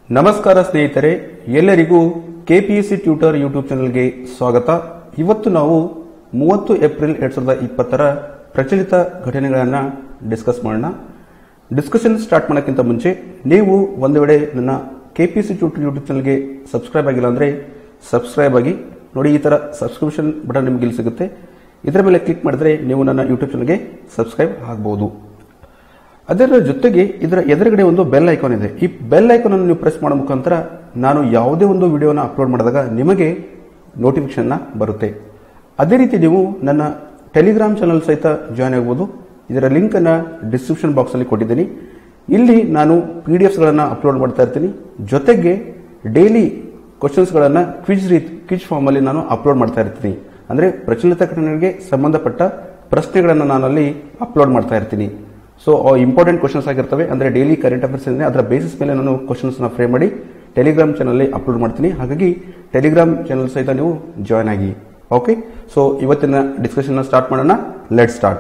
ನಮಸ್ಕಾರ ಸ್ನೇಹಿತರೆ ಎಲ್ಲರಿಗೂ ಕೆಪಿಎಸ್ಸಿ ಟ್ಯೂಟರ್ ಯೂಟ್ಯೂಬ್ ಚಾನೆಲ್ಗೆ ಸ್ವಾಗತ ಇವತ್ತು ನಾವು ಮೂವತ್ತು ಏಪ್ರಿಲ್ ಎರಡ್ ಸಾವಿರದ ಇಪ್ಪತ್ತರ ಪ್ರಚಲಿತ ಘಟನೆಗಳನ್ನು ಡಿಸ್ಕಸ್ ಮಾಡೋಣ ಡಿಸ್ಕಷನ್ ಸ್ಟಾರ್ಟ್ ಮಾಡೋಕ್ಕಿಂತ ಮುಂಚೆ ನೀವು ಒಂದು ವೇಳೆ ನನ್ನ ಕೆಪಿಎಸ್ಸಿ ಟ್ಯೂಟರ್ ಯೂಟ್ಯೂಬ್ ಚಾನಲ್ಗೆ ಸಬ್ಸ್ಕ್ರೈಬ್ ಆಗಿಲ್ಲ ಅಂದರೆ ಸಬ್ಸ್ಕ್ರೈಬ್ ಆಗಿ ನೋಡಿ ಈ ಥರ ಸಬ್ಸ್ಕ್ರಿಪ್ಷನ್ ಬಟನ್ ನಿಮಗೆ ಇಲ್ಲಿ ಸಿಗುತ್ತೆ ಇದರ ಮೇಲೆ ಕ್ಲಿಕ್ ಮಾಡಿದ್ರೆ ನೀವು ನನ್ನ ಯೂಟ್ಯೂಬ್ ಚಾನಲ್ಗೆ ಸಬ್ಸ್ಕ್ರೈಬ್ ಆಗಬಹುದು ಅದರ ಜೊತೆಗೆ ಇದರ ಎದುರುಗಡೆ ಒಂದು ಬೆಲ್ ಐಕಾನ್ ಇದೆ ಈ ಬೆಲ್ ಐಕಾನ್ ಅನ್ನು ನೀವು ಪ್ರೆಸ್ ಮಾಡೋ ಮುಖಾಂತರ ನಾನು ಯಾವುದೇ ಒಂದು ವಿಡಿಯೋನ ಅಪ್ಲೋಡ್ ಮಾಡಿದಾಗ ನಿಮಗೆ ನೋಟಿಫಿಕೇಶನ್ ಬರುತ್ತೆ ಅದೇ ರೀತಿ ನೀವು ನನ್ನ ಟೆಲಿಗ್ರಾಮ್ ಚಾನಲ್ ಸಹಿತ ಜಾಯ್ನ್ ಆಗಬಹುದು ಇದರ ಲಿಂಕ್ ಅನ್ನ ಡಿಸ್ಕ್ರಿಪ್ಷನ್ ಬಾಕ್ಸ್ ಅಲ್ಲಿ ಕೊಟ್ಟಿದ್ದೀನಿ ಇಲ್ಲಿ ನಾನು ಪಿ ಡಿ ಎಫ್ಸ್ಗಳನ್ನು ಅಪ್ಲೋಡ್ ಮಾಡ್ತಾ ಇರ್ತೀನಿ ಜೊತೆಗೆ ಡೈಲಿ ಕ್ವಶನ್ಸ್ಗಳನ್ನು ಕ್ವಿಜ್ ರೀತಿ ಕ್ವಿಜ್ ಫಾರ್ಮ್ ಅಲ್ಲಿ ನಾನು ಅಪ್ಲೋಡ್ ಮಾಡ್ತಾ ಇರ್ತೀನಿ ಅಂದ್ರೆ ಪ್ರಚಲಿತ ಘಟನೆಗಳಿಗೆ ಸಂಬಂಧಪಟ್ಟ ಪ್ರಶ್ನೆಗಳನ್ನು ನಾನು ಅಲ್ಲಿ ಅಪ್ಲೋಡ್ ಮಾಡ್ತಾ ಇರ್ತೀನಿ ಸೊ ಇಂಪಾರ್ಟೆಂಟ್ ಕ್ವಶನ್ಸ್ ಆಗಿರ್ತವೆ ಅಂದ್ರೆ ಡೈಲಿ ಕರೆಂಟ್ ಅಫೇರ್ಸ್ ಇದೆ ಅದರ ಬೇಸಿಸ್ ಮೇಲೆ ನಾನು ಕ್ವಶನ್ಸ್ ನ ಫ್ರೇಮ್ ಮಾಡಿ ಟೆಲಿಗ್ರಾಮ್ ಚಾನಲ್ ಅಪ್ಲೋಡ್ ಮಾಡ್ತೀನಿ ಹಾಗಾಗಿ ಟೆಲಿಗ್ರಾಮ್ ಚಾನಲ್ ಸಹಿತ ನೀವು ಜಾಯ್ನ್ ಆಗಿ ಓಕೆ ಸೊ ಇವತ್ತಿನ ಡಿಸ್ಕಷನ್ ಸ್ಟಾರ್ಟ್ ಮಾಡೋಣ ಲೆಟ್ ಸ್ಟಾರ್ಟ್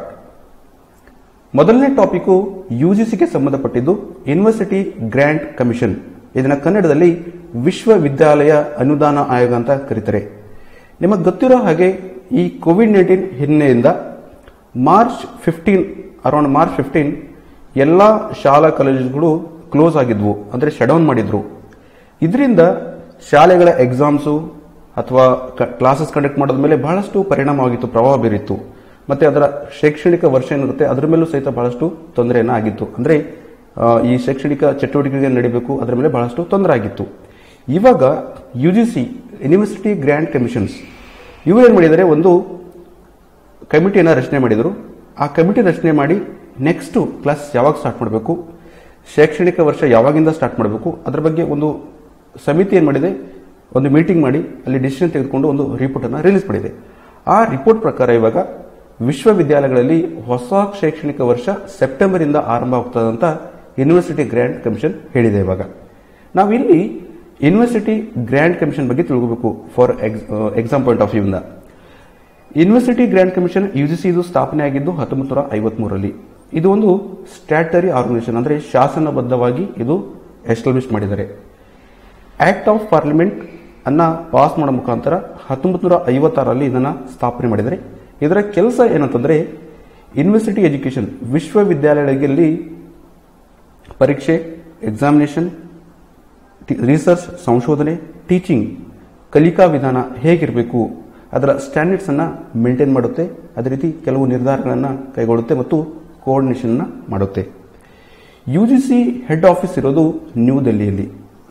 ಮೊದಲನೇ ಟಾಪಿಕ್ ಯುಜಿಸಿಗೆ ಸಂಬಂಧಪಟ್ಟಿದ್ದು ಯೂನಿವರ್ಸಿಟಿ ಗ್ರ್ಯಾಂಟ್ ಕಮಿಷನ್ ಇದನ್ನ ಕನ್ನಡದಲ್ಲಿ ವಿಶ್ವವಿದ್ಯಾಲಯ ಅನುದಾನ ಆಯೋಗ ಅಂತ ಕರೀತಾರೆ ನಿಮಗೆ ಗೊತ್ತಿರೋ ಹಾಗೆ ಈ ಕೋವಿಡ್ ನೈನ್ಟೀನ್ ಹಿನ್ನೆಲೆಯಿಂದ March fifteen around March fifteen ಎಲ್ಲ ಶಾಲಾ ಕಾಲೇಜುಗಳು ಕ್ಲೋಸ್ ಆಗಿದ್ವು ಅಂದ್ರೆ ಶಡೌನ್ ಮಾಡಿದ್ರು ಇದರಿಂದ ಶಾಲೆಗಳ ಎಕ್ಸಾಮ್ಸು ಅಥವಾ ಕ್ಲಾಸಸ್ ಕಂಡಕ್ಟ್ ಮಾಡೋದ ಮೇಲೆ ಬಹಳಷ್ಟು ಪರಿಣಾಮವಾಗಿತ್ತು ಪ್ರಭಾವ ಬೀರಿತ್ತು ಮತ್ತೆ ಅದರ ಶೈಕ್ಷಣಿಕ ವರ್ಷ ಏನಿರುತ್ತೆ ಅದರ ಮೇಲೂ ಸಹಿತ ಬಹಳಷ್ಟು ತೊಂದರೆಯನ್ನ ಆಗಿತ್ತು ಅಂದ್ರೆ ಆ, ಈ ಶೈಕ್ಷಣಿಕ ಚಟುವಟಿಕೆಗಳು ನಡೀಬೇಕು ಅದರ ಮೇಲೆ ಬಹಳಷ್ಟು ತೊಂದರೆ ಆಗಿತ್ತು ಇವಾಗ U G C university grant commissions ಇವರು ಏನ್ ಮಾಡಿದ್ದಾರೆ ಒಂದು ಕಮಿಟಿಯನ್ನು ರಚನೆ ಮಾಡಿದರು ಆ ಕಮಿಟಿ ರಚನೆ ಮಾಡಿ ನೆಕ್ಸ್ಟ್ ಕ್ಲಾಸ್ ಯಾವಾಗ ಸ್ಟಾರ್ಟ್ ಮಾಡಬೇಕು ಶೈಕ್ಷಣಿಕ ವರ್ಷ ಯಾವಾಗಿಂದ ಸ್ಟಾರ್ಟ್ ಮಾಡಬೇಕು ಅದರ ಬಗ್ಗೆ ಒಂದು ಸಮಿತಿ ಏನು ಮಾಡಿದೆ ಒಂದು ಮೀಟಿಂಗ್ ಮಾಡಿ ಅಲ್ಲಿ ಡಿಸಿಷನ್ ತೆಗೆದುಕೊಂಡು ಒಂದು ರಿಪೋರ್ಟ್ ಅನ್ನು ರಿಲೀಸ್ ಮಾಡಿದೆ ಆ ರಿಪೋರ್ಟ್ ಪ್ರಕಾರ ಇವಾಗ ವಿಶ್ವವಿದ್ಯಾಲಯಗಳಲ್ಲಿ ಹೊಸ ಶೈಕ್ಷಣಿಕ ವರ್ಷ ಸೆಪ್ಟೆಂಬರ್ ಇಂದ ಆರಂಭ ಆಗ್ತದೆ ಅಂತ ಯೂನಿವರ್ಸಿಟಿ ಗ್ರ್ಯಾಂಡ್ ಕಮಿಷನ್ ಹೇಳಿದೆ ಇವಾಗ ನಾವಿಲ್ಲಿ ಯೂನಿವರ್ಸಿಟಿ ಗ್ರ್ಯಾಂಡ್ ಕಮಿಷನ್ ಬಗ್ಗೆ ತಿಳ್ಕೋಬೇಕು ಫಾರ್ ಎಕ್ಸಾಮ್ ಪಾಯಿಂಟ್ ಆಫ್ ವ್ಯೂಯಿಂದ ಯೂನಿವರ್ಸಿಟಿ ಗ್ರ್ಯಾಂಡ್ ಕಮಿಷನ್ ಯುಜಿಸಿ ಇದು ಸ್ಥಾಪನೆ ಆಗಿದ್ದು ಹತ್ತೊಂಬತ್ತು ನೂರ ಐವತ್ಮೂರರಲ್ಲಿ ಇದು ಒಂದು ಸ್ಟ್ಯಾಟರಿ ಆರ್ಗನೈಸೇಷನ್ ಅಂದ್ರೆ ಶಾಸನಬದ್ಧವಾಗಿ ಇದು ಎಸ್ಟಾಬ್ಲಿಷ್ ಮಾಡಿದ್ದಾರೆ ಆಕ್ಟ್ ಆಫ್ ಪಾರ್ಲಿಮೆಂಟ್ ಅನ್ನ ಪಾಸ್ ಮಾಡೋ ಮುಖಾಂತರ ಹತ್ತೊಂಬತ್ತು ನೂರ ಐವತ್ತಾರಲ್ಲಿ ಇದನ್ನ ಸ್ಥಾಪನೆ ಮಾಡಿದರೆ ಇದರ ಕೆಲಸ ಏನಂತಂದ್ರೆ ಯೂನಿವರ್ಸಿಟಿ ಎಜುಕೇಶನ್ ವಿಶ್ವವಿದ್ಯಾಲಯಗಳಲ್ಲಿ ಪರೀಕ್ಷೆ ಎಕ್ಸಾಮಿನೇಷನ್ ರಿಸರ್ಚ್ ಸಂಶೋಧನೆ ಟೀಚಿಂಗ್ ಕಲಿಕಾ ವಿಧಾನ ಹೇಗಿರಬೇಕು ಅದರ ಸ್ಟ್ಯಾಂಡರ್ಡ್ಸ್ ಅನ್ನ ಮೇಂಟೈನ್ ಮಾಡುತ್ತೆ ಅದೇ ರೀತಿ ಕೆಲವು ನಿರ್ಧಾರಗಳನ್ನು ಕೈಗೊಳ್ಳುತ್ತೆ ಮತ್ತು ಕೋಆರ್ಡಿನೇಷನ್ ಮಾಡುತ್ತೆ ಯುಜಿಸಿ ಹೆಡ್ ಆಫೀಸ್ ಇರೋದು ನ್ಯೂ ದೆಹಲಿಯಲ್ಲಿ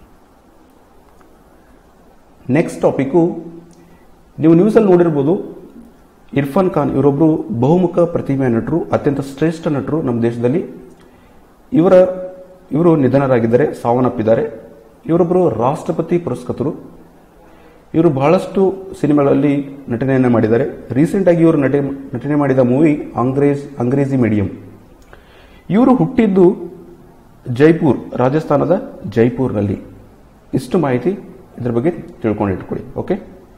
ನೆಕ್ಸ್ಟ್ ಟಾಪಿಕ್ ನೀವು ನ್ಯೂಸಲ್ಲಿ ನೋಡಿರ್ಬೋದು ಇರ್ಫಾನ್ ಖಾನ್ ಇವರೊಬ್ಬರು ಬಹುಮುಖ ಪ್ರತಿಭೆಯ ನಟರು ಅತ್ಯಂತ ಶ್ರೇಷ್ಠ ನಟರು ನಮ್ಮ ದೇಶದಲ್ಲಿ ಇವರ ಇವರು ನಿಧನರಾಗಿದ್ದಾರೆ ಸಾವನ್ನಪ್ಪಿದ್ದಾರೆ ಇವರೊಬ್ಬರು ರಾಷ್ಟ್ರಪತಿ ಪುರಸ್ಕೃತರು ಇವರು ಬಹಳಷ್ಟು ಸಿನಿಮಾಗಳಲ್ಲಿ ನಟನೆಯನ್ನ ಮಾಡಿದ್ದಾರೆ ರೀಸೆಂಟ್ ಆಗಿ ಇವರು ನಟನೆ ನಟನೆ ಮಾಡಿದ ಮೂವಿ ಅಂಗ್ರೇಜ್ ಅಂಗ್ರೇಜಿ ಮೀಡಿಯಂ ಇವರು ಹುಟ್ಟಿದ್ದು ಜೈಪುರ್ ರಾಜಸ್ಥಾನದ ಜೈಪುರ್ನಲ್ಲಿ ಇಷ್ಟು ಮಾಹಿತಿ ಇದರ ಬಗ್ಗೆ ತಿಳ್ಕೊಂಡು ಇಟ್ಕೊಳ್ಳಿ okay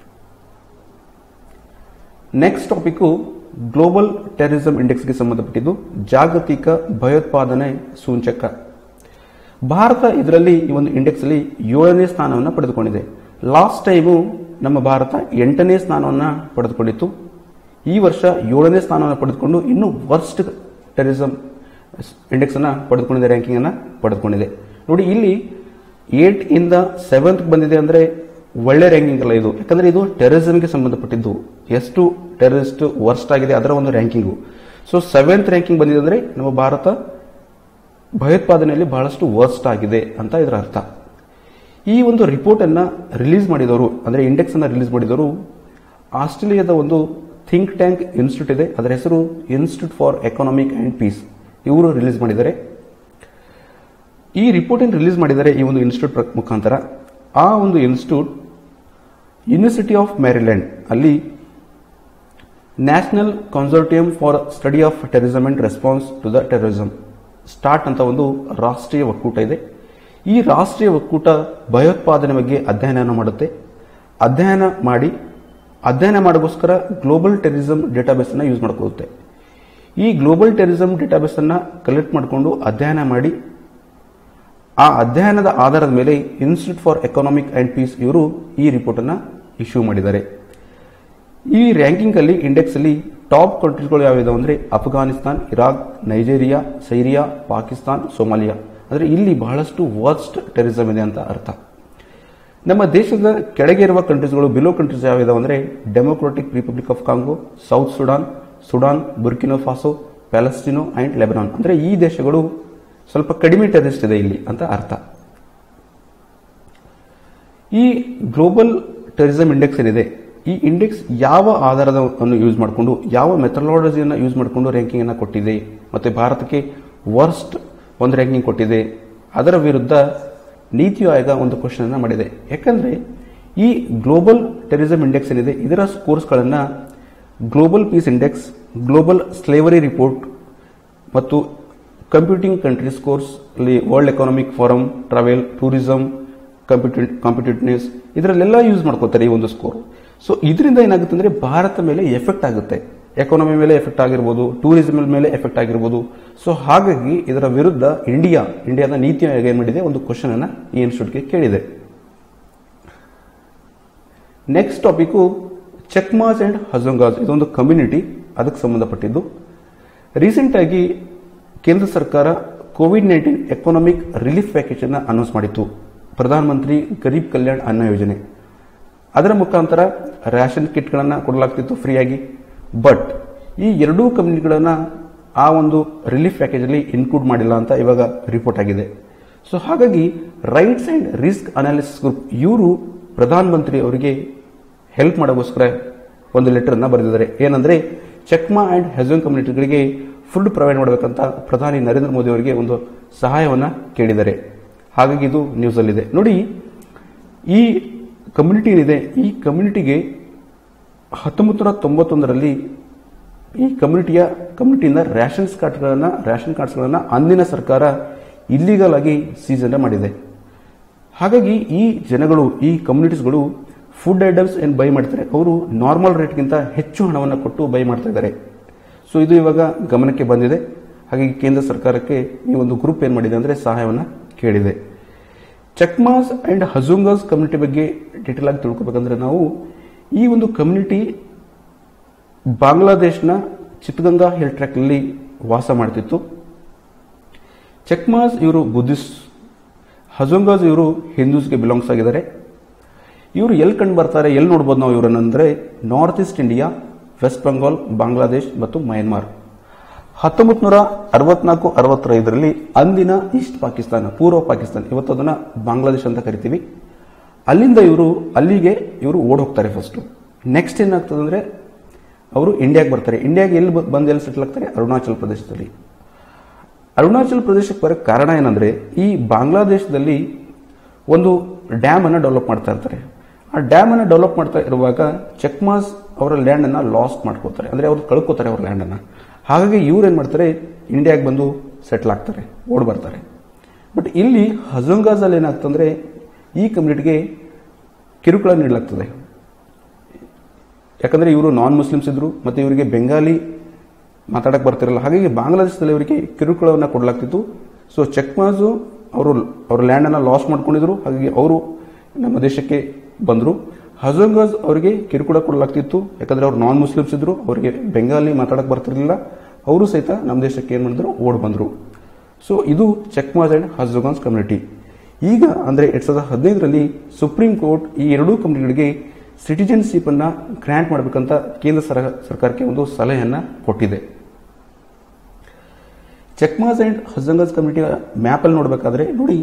next topic global terrorism ಇಂಡೆಕ್ಸ್ಗೆ ಸಂಬಂಧಪಟ್ಟಿದ್ದು ಜಾಗತಿಕ ಭಯೋತ್ಪಾದನೆ ಸೂಚಕ ಭಾರತ ಇದರಲ್ಲಿ ಈ ಒಂದು ಇಂಡೆಕ್ಸ್ ಅಲ್ಲಿ ಏಳನೇ ಸ್ಥಾನವನ್ನು ಪಡೆದುಕೊಂಡಿದೆ ಲಾಸ್ಟ್ ಟೈಮು ನಮ್ಮ ಭಾರತ ಎಂಟನೇ ಸ್ಥಾನವನ್ನು ಪಡೆದುಕೊಂಡಿತ್ತು ಈ ವರ್ಷ ಏಳನೇ ಸ್ಥಾನವನ್ನು ಪಡೆದುಕೊಂಡು ಇನ್ನು ವರ್ಸ್ಟ್ ಟೆರರಿಸಂ ಇಂಡೆಕ್ಸ್ ಅನ್ನ ಪಡೆದುಕೊಂಡಿದೆ ರ್ಯಾಂಕಿಂಗ್ ಅನ್ನ ಪಡೆದುಕೊಂಡಿದೆ ನೋಡಿ ಇಲ್ಲಿ ಏಟ್ ಇಂದ ಸೆವೆಂತ್ ಬಂದಿದೆ ಅಂದ್ರೆ ಒಳ್ಳೆ ರ್ಯಾಂಕಿಂಗ್ ಅಲ್ಲ ಇದು ಯಾಕಂದ್ರೆ ಇದು ಟೆರರಿಸಂಗೆ ಸಂಬಂಧಪಟ್ಟಿದ್ದು ಎಷ್ಟು ಟೆರರಿಸ್ಟ್ ವರ್ಸ್ಟ್ ಆಗಿದೆ ಅದರ ಒಂದು ರ್ಯಾಂಕಿಂಗು ಸೊ ಸೆವೆಂತ್ ರ್ಯಾಂಕಿಂಗ್ ಬಂದಿದೆ ಅಂದ್ರೆ ನಮ್ಮ ಭಾರತ ಭಯೋತ್ಪಾದನೆಯಲ್ಲಿ ಬಹಳಷ್ಟು ವರ್ಸ್ಟ್ ಆಗಿದೆ ಅಂತ ಇದರ ಅರ್ಥ ಈ ಒಂದು ರಿಪೋರ್ಟ್ ಅನ್ನ ರಿಲೀಸ್ ಮಾಡಿದವರು ಅಂದ್ರೆ ಇಂಡೆಕ್ಸ್ ಅನ್ನ ರಿಲೀಸ್ ಮಾಡಿದವರು ಆಸ್ಟ್ರೇಲಿಯಾದ ಒಂದು ಥಿಂಕ್ ಟ್ಯಾಂಕ್ ಇನ್ಸ್ಟಿಟ್ಯೂಟ್ ಇದೆ ಅದರ ಹೆಸರು institute for economic and peace ಇವರು ರಿಲೀಸ್ ಮಾಡಿದ್ದಾರೆ ಈ ರಿಪೋರ್ಟ್ ಅನ್ನು ರಿಲೀಸ್ ಮಾಡಿದ್ದಾರೆ ಈ ಒಂದು ಇನ್ಸ್ಟಿಟ್ಯೂಟ್ ಮುಖಾಂತರ ಆ ಒಂದು ಇನ್ಸ್ಟಿಟ್ಯೂಟ್ ಯೂನಿವರ್ಸಿಟಿ ಆಫ್ ಮ್ಯಾರಿಲ್ಯಾಂಡ್ ಅಲ್ಲಿ national consortium for study of terrorism and response to the terrorism start ಅಂತ ಒಂದು ರಾಷ್ಟ್ರೀಯ ಒಕ್ಕೂಟ ಇದೆ ಈ ರಾಷ್ಟ್ರೀಯ ಒಕ್ಕೂಟ ಭಯೋತ್ಪಾದನೆ ಬಗ್ಗೆ ಅಧ್ಯಯನ ಮಾಡುತ್ತೆ ಅಧ್ಯಯನ ಮಾಡಿ ಅಧ್ಯಯನ ಮಾಡೋಕ್ಕೋಸ್ಕರ ಗ್ಲೋಬಲ್ ಟೆರರಿಸಂ ಡೇಟಾಬೇಸ್ ಅನ್ನ ಯೂಸ್ ಮಾಡ್ಕೊಳ್ಳುತ್ತೆ ಈ ಗ್ಲೋಬಲ್ ಟೆರರಿಸಂ ಡೇಟಾಬೇಸ್ ಅನ್ನ ಕಲೆಕ್ಟ್ ಮಾಡಿಕೊಂಡು ಅಧ್ಯಯನ ಮಾಡಿ ಆ ಅಧ್ಯಯನದ ಆಧಾರದ ಮೇಲೆ institute for economic and peace ಇವರು ಈ ರಿಪೋರ್ಟ್ ಅನ್ನ ಇಶ್ಯೂ ಮಾಡಿದ್ದಾರೆ ಈ ರ್ಯಾಂಕಿಂಗ್ ಅಲ್ಲಿ ಇಂಡೆಕ್ಸ್ ಅಲ್ಲಿ ಟಾಪ್ ಕಂಟ್ರೀಸ್ಗಳು ಯಾವ್ಯಾವ ಅಂದ್ರೆ Afghanistan Iraq Nigeria Syria Pakistan Somalia ಅಂದ್ರೆ ಇಲ್ಲಿ ಬಹಳಷ್ಟು ವರ್ಸ್ಟ್ ಟೆರಿಸಮ್ ಇದೆ ಅಂತ ಅರ್ಥ ನಮ್ಮ ದೇಶದ ಕೆಳಗೆ ಇರುವ ಕಂಟ್ರೀಸ್ಗಳು ಬಿಲೋ ಕಂಟ್ರೀಸ್ ಯಾವ್ಯಾವ ಅಂದ್ರೆ Democratic Republic of Congo South Sudan Sudan Burkina Faso Palestine and Lebanon ಅಂದ್ರೆ ಈ ದೇಶಗಳು ಸ್ವಲ್ಪ ಕಡಿಮೆ ಟೆರಿಸ್ಟ್ ಇದೆ ಇಲ್ಲಿ ಅಂತ ಅರ್ಥ ಈ ಗ್ಲೋಬಲ್ ಟೆರಿಸಮ್ ಇಂಡೆಕ್ಸ್ ಏನಿದೆ ಈ ಇಂಡೆಕ್ಸ್ ಯಾವ ಆಧಾರವನ್ನು ಯೂಸ್ ಮಾಡಿಕೊಂಡು ಯಾವ ಮೆಥಡಾಲಜಿಯನ್ನು ಯೂಸ್ ಮಾಡಿಕೊಂಡು ರ್ಯಾಂಕಿಂಗ್ ಅನ್ನು ಕೊಟ್ಟಿದೆ ಮತ್ತೆ ಭಾರತಕ್ಕೆ ವರ್ಸ್ಟ್ ಒಂದು ರ್ಯಾಂಕಿಂಗ್ ಕೊಟ್ಟಿದೆ ಅದರ ವಿರುದ್ಧ ನೀತಿ ಆಯೋಗ ಒಂದು ಕ್ವಶನ್ ಅನ್ನ ಮಾಡಿದೆ ಯಾಕಂದ್ರೆ ಈ ಗ್ಲೋಬಲ್ ಟೆರಿಸಮ್ ಇಂಡೆಕ್ಸ್ ಏನಿದೆ ಇದರ ಸ್ಕೋರ್ಸ್ಗಳನ್ನು global peace index global slavery report ಮತ್ತು ಕಂಪ್ಯೂಟಿಂಗ್ ಕಂಟ್ರಿ ಸ್ಕೋರ್ಸ್ ಅಲ್ಲಿ world economic forum travel tourism competitiveness ಇದರಲ್ಲೆಲ್ಲ ಯೂಸ್ ಮಾಡ್ಕೋತಾರೆ ಈ ಒಂದು ಸ್ಕೋರ್ ಸೊ ಇದರಿಂದ ಏನಾಗುತ್ತೆ ಅಂದ್ರೆ ಭಾರತ ಮೇಲೆ ಎಫೆಕ್ಟ್ ಆಗುತ್ತೆ ಎಕಾನಮಿ ಮೇಲೆ ಎಫೆಕ್ಟ್ ಆಗಿರ್ಬೋದು ಟೂರಿಸಂ ಮೇಲೆ ಎಫೆಕ್ಟ್ ಆಗಿರ್ಬೋದು ಸೊ ಹಾಗಾಗಿ ಇದರ ವಿರುದ್ಧ ಇಂಡಿಯಾ ಇಂಡಿಯಾದ ನೀತಿ ಆಯೋಗ ಏನ್ ಮಾಡಿದೆ ಒಂದು ಕ್ವಶನ್ ಅನ್ನ ಈ ಇನ್ಸ್ಟಿಟ್ಯೂಟ್ಗೆ ಕೇಳಿದೆ next topic Chakmas and Hajongs ಇದೊಂದು ಕಮ್ಯುನಿಟಿ ಅದಕ್ಕೆ ಸಂಬಂಧಪಟ್ಟಿದ್ದು ರೀಸೆಂಟ್ ಆಗಿ ಕೇಂದ್ರ ಸರ್ಕಾರ COVID nineteen economic relief package ಅನ್ನ ಅನೌನ್ಸ್ ಮಾಡಿತ್ತು ಪ್ರಧಾನಮಂತ್ರಿ ಗರೀಬ್ ಕಲ್ಯಾಣ್ ಅನ್ನ ಯೋಜನೆ ಅದರ ಮುಖಾಂತರ ರೇಷನ್ ಕಿಟ್ಗಳನ್ನು ಕೊಡಲಾಗ್ತಿತ್ತು ಫ್ರೀಯಾಗಿ ಬಟ್ ಈ ಎರಡೂ ಕಂಪನಿಗಳನ್ನ ಆ ಒಂದು ರಿಲೀಫ್ ಪ್ಯಾಕೇಜ್ ಅಲ್ಲಿ ಇನ್ಕ್ಲೂಡ್ ಮಾಡಿಲ್ಲ ಅಂತ ಇವಾಗ ರಿಪೋರ್ಟ್ ಆಗಿದೆ ಸೊ ಹಾಗಾಗಿ rights and risk analysis group ಇವರು ಪ್ರಧಾನಮಂತ್ರಿ ಅವರಿಗೆ ಹೆಲ್ಪ್ ಮಾಡೋಕ್ಕೋಸ್ಕರ ಒಂದು ಲೆಟರ್ ಅನ್ನ ಬರೆದಿದ್ದಾರೆ ಏನಂದ್ರೆ ಚೆಕ್ಮಾ ಅಂಡ್ ಹೆಜನ್ ಕಮ್ಯುನಿಟಿಗಳಿಗೆ ಫುಡ್ ಪ್ರೊವೈಡ್ ಮಾಡಬೇಕಂತ ಪ್ರಧಾನಿ ನರೇಂದ್ರ ಮೋದಿ ಅವರಿಗೆ ಒಂದು ಸಹಾಯವನ್ನ ಕೇಳಿದ್ದಾರೆ ಹಾಗಾಗಿ ಇದು ನ್ಯೂಸ್ ಅಲ್ಲಿದೆ ನೋಡಿ ಈ ಕಮ್ಯುನಿಟಿ ಏನಿದೆ ಈ ಕಮ್ಯುನಿಟಿಗೆ ಹತ್ತೊಂಬತ್ತು ನೂರ ತೊಂಬತ್ತೊಂದರಲ್ಲಿ ಈ ಕಮ್ಯುನಿಟಿಯ ಕಮ್ಯುನಿಟಿಯಿಂದ ರೇಷನ್ಸ್ ಕಾರ್ಡ್ಗಳನ್ನ ರೇಷನ್ ಕಾರ್ಡ್ಸ್ಗಳನ್ನ ಅಂದಿನ ಸರ್ಕಾರ ಇಲ್ಲಿಗಲ್ ಆಗಿ ಸೀಸ್ ಅನ್ನ ಮಾಡಿದೆ ಹಾಗಾಗಿ ಈ ಜನಗಳು ಈ ಕಮ್ಯುನಿಟೀಸ್ಗಳು ಫುಡ್ ಐಟಮ್ಸ್ ಏನು ಬೈ ಮಾಡ್ತಾರೆ ಅವರು ನಾರ್ಮಲ್ ರೇಟ್ಗಿಂತ ಹೆಚ್ಚು ಹಣವನ್ನು ಕೊಟ್ಟು ಬೈ ಮಾಡ್ತಾ ಇದ್ದಾರೆ ಸೊ ಇದು ಇವಾಗ ಗಮನಕ್ಕೆ ಬಂದಿದೆ ಹಾಗಾಗಿ ಕೇಂದ್ರ ಸರ್ಕಾರಕ್ಕೆ ಈ ಒಂದು ಗ್ರೂಪ್ ಏನ್ ಮಾಡಿದೆ ಅಂದ್ರೆ ಸಹಾಯವನ್ನು ಕೇಳಿದೆ ಚೆಕ್ಮಾಸ್ ಅಂಡ್ ಹಜುಂಗಾಸ್ ಕಮ್ಯುನಿಟಿ ಬಗ್ಗೆ ಡೀಟೇಲ್ ಆಗಿ ತಿಳ್ಕೊಬೇಕಂದ್ರೆ ನಾವು ಈ ಒಂದು ಕಮ್ಯುನಿಟಿ ಬಾಂಗ್ಲಾದೇಶ್ನ ಚಿತ್ತಗಂಗಾ ಹಿಲ್ ಟ್ರ್ಯಾಕ್ ನಲ್ಲಿ ವಾಸ ಮಾಡ್ತಿತ್ತು ಚೆಕ್ಮಾಸ್ ಇವರು ಬುದ್ಧಿಸ್ಟ್ ಹಜುಂಗಾಸ್ ಇವರು ಹಿಂದೂಸ್ಗೆ ಬಿಲಾಂಗ್ಸ್ ಆಗಿದ್ದಾರೆ ಇವರು ಎಲ್ಲಿ ಕಂಡು ಬರ್ತಾರೆ ಎಲ್ಲಿ ನೋಡ್ಬೋದು ನಾವು ಇವರನ್ನಂದ್ರೆ north east India west Bengal Bangladesh ಮತ್ತು ಮಯನ್ಮಾರ್ ಹತ್ತೊಂಬತ್ತು ನೂರ ಅರವತ್ನಾಲ್ಕು ಅರವತ್ತೈದರಲ್ಲಿ ಅಂದಿನ ಈಸ್ಟ್ ಪಾಕಿಸ್ತಾನ ಪೂರ್ವ ಪಾಕಿಸ್ತಾನ ಇವತ್ತು ಅದನ್ನ ಬಾಂಗ್ಲಾದೇಶ್ ಅಂತ ಕರಿತೀವಿ ಅಲ್ಲಿಂದ ಇವರು ಅಲ್ಲಿಗೆ ಇವರು ಓಡ್ ಹೋಗ್ತಾರೆ ಫಸ್ಟ್ ನೆಕ್ಸ್ಟ್ ಏನಾಗ್ತದೆ ಅಂದ್ರೆ ಅವರು ಇಂಡಿಯಾಗೆ ಬರ್ತಾರೆ ಇಂಡಿಯಾಗೆ ಎಲ್ಲಿ ಬ- ಬಂದು ಎಲ್ಲಿ ಸೆಟ್ಲ್ ಆಗ್ತಾರೆ ಅರುಣಾಚಲ್ ಪ್ರದೇಶದಲ್ಲಿ ಅರುಣಾಚಲ್ ಪ್ರದೇಶಕ್ಕೆ ಬರೋಕ್ಕೆ ಕಾರಣ ಏನಂದ್ರೆ ಈ ಬಾಂಗ್ಲಾದೇಶದಲ್ಲಿ ಒಂದು ಡ್ಯಾಮ್ ಅನ್ನು ಡೆವಲಪ್ ಮಾಡ್ತಾ ಇರ್ತಾರೆ ಆ ಡ್ಯಾಮ್ ಅನ್ನು ಡೆವಲಪ್ ಮಾಡ್ತಾ ಇರುವಾಗ ಚೆಕ್ಮಾಸ್ ಅವರ ಲ್ಯಾಂಡ್ ಅನ್ನ ಲಾಸ್ಟ್ ಮಾಡ್ಕೋತಾರೆ ಅಂದ್ರೆ ಅವ್ರು ಕಳ್ಕೊತಾರೆ ಅವ್ರ ಲ್ಯಾಂಡ್ ಅನ್ನ ಹಾಗಾಗಿ ಇವ್ರು ಏನ್ ಮಾಡ್ತಾರೆ ಇಂಡಿಯಾಗೆ ಬಂದು ಸೆಟ್ಲ್ ಆಗ್ತಾರೆ ಓಡ್ ಬರ್ತಾರೆ ಬಟ್ ಇಲ್ಲಿ ಹಜಂಗಾಜ್ ಅಲ್ಲಿ ಏನಾಗ್ತಂದ್ರೆ ಈ ಕಮ್ಯುನಿಟಿಗೆ ಕಿರುಕುಳ ನೀಡಲಾಗ್ತದೆ ಯಾಕಂದ್ರೆ ಇವರು ನಾನ್ ಮುಸ್ಲಿಮ್ಸ್ ಇದ್ರು ಮತ್ತೆ ಇವರಿಗೆ ಬೆಂಗಾಲಿ ಮಾತಾಡಕ್ ಬರ್ತಿರಲ್ಲ ಹಾಗಾಗಿ ಬಾಂಗ್ಲಾದೇಶದಲ್ಲಿ ಅವರಿಗೆ ಕಿರುಕುಳವನ್ನು ಕೊಡಲಾಗ್ತಿತ್ತು ಸೊ ಚೆಕ್ಮಾಜು ಅವರು ಅವ್ರ ಲ್ಯಾಂಡ್ ಅನ್ನ ಲಾಸ್ ಮಾಡ್ಕೊಂಡಿದ್ರು ಹಾಗಾಗಿ ಅವರು ನಮ್ಮ ದೇಶಕ್ಕೆ ಬಂದ್ರು ಹಜಂಗಜ್ ಅವರಿಗೆ ಕಿರುಕುಳ ಕೊಡಲಾಗ್ತಿತ್ತು ಯಾಕಂದ್ರೆ ಅವ್ರು ನಾನ್ ಮುಸ್ಲಿಮ್ಸ್ ಇದ್ರು ಅವರಿಗೆ ಬೆಂಗಾಲಿ ಮಾತಾಡಕ್ ಬರ್ತಿರ್ಲಿಲ್ಲ ಅವರು ಸಹಿತ ನಮ್ಮ ದೇಶಕ್ಕೆ ಏನ್ ಮಾಡಿದ್ರು ಓಡ್ ಬಂದ್ರು ಸೊ ಇದು ಚೆಕ್ಮಾಜ್ ಅಂಡ್ ಹಜುಗಾನ್ಸ್ ಕಮ್ಯುನಿಟಿ ಈಗ ಅಂದ್ರೆ ಎರಡ್ ಸಾವಿರದ ಹದಿನೈದರಲ್ಲಿ ಸುಪ್ರೀಂ ಕೋರ್ಟ್ ಈ ಎರಡೂ ಕಂಪನಿಗಳಿಗೆ ಸಿಟಿಜನ್ಶಿಪ್ ಅನ್ನ ಗ್ರಾಂಟ್ ಮಾಡಬೇಕಂತ ಕೇಂದ್ರ ಸರ- ಸರ್ಕಾರಕ್ಕೆ ಒಂದು ಸಲಹೆಯನ್ನ ಕೊಟ್ಟಿದೆ Chakmas and Hajongs community map ಅಲ್ಲಿ ನೋಡಬೇಕಾದ್ರೆ ನೋಡಿ